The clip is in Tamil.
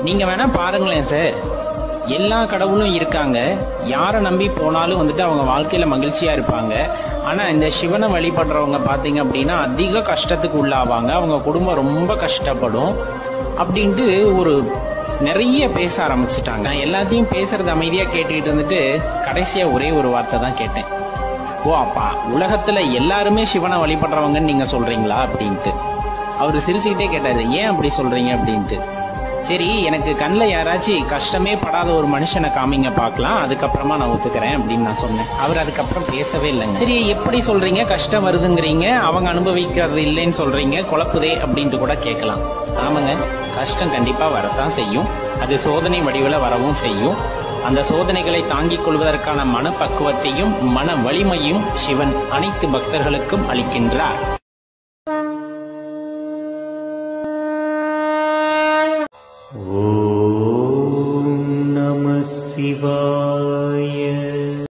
நீங்க வேணா பாருங்களேன் சார் எல்லா கடவுளும் இருக்காங்க யாரை நம்பி போனாலும் வந்துட்டு அவங்க வாழ்க்கையில மகிழ்ச்சியா இருப்பாங்க ஆனா இந்த சிவனை வழிபடுறவங்க பாத்தீங்க அப்படின்னா அதிக கஷ்டத்துக்கு உள்ளாவாங்க அவங்க குடும்பம் ரொம்ப கஷ்டப்படும் அப்படின்ட்டு ஒரு நிறைய பேச ஆரம்பிச்சிட்டாங்க நான் எல்லாத்தையும் பேசுறது அமைதியா கேட்டுக்கிட்டு இருந்துட்டு கடைசியா ஒரே ஒரு வார்த்தை தான் கேட்டேன் ஓ அப்பா உலகத்துல எல்லாருமே சிவனை வழிபடுறவங்கன்னு நீங்க சொல்றீங்களா அப்படின்ட்டு அவர் சிரிச்சுக்கிட்டே கேட்டாரு ஏன் அப்படி சொல்றீங்க அப்படின்ட்டு சரி எனக்கு கண்ணில் யாராச்சும் கஷ்டமே படாத ஒரு மனுஷனை காமிங்க பார்க்கலாம் அதுக்கப்புறமா நான் ஒத்துக்கிறேன் அப்படின்னு நான் சொன்னேன் அவர் அதுக்கப்புறம் பேசவே இல்லைங்க சரி எப்படி சொல்றீங்க கஷ்டம் வருதுங்கிறீங்க அவங்க அனுபவிக்கிறது இல்லைன்னு சொல்றீங்க குழப்புதே அப்படின்ட்டு கூட கேட்கலாம் ஆமாங்க கஷ்டம் கண்டிப்பா வரத்தான் செய்யும் அது சோதனை வடிவில் வரவும் செய்யும் அந்த சோதனைகளை தாங்கிக் கொள்வதற்கான மனப்பக்குவத்தையும் மன வலிமையும் சிவன் அனைத்து பக்தர்களுக்கும் அளிக்கின்றார் ॐ नमः शिवाय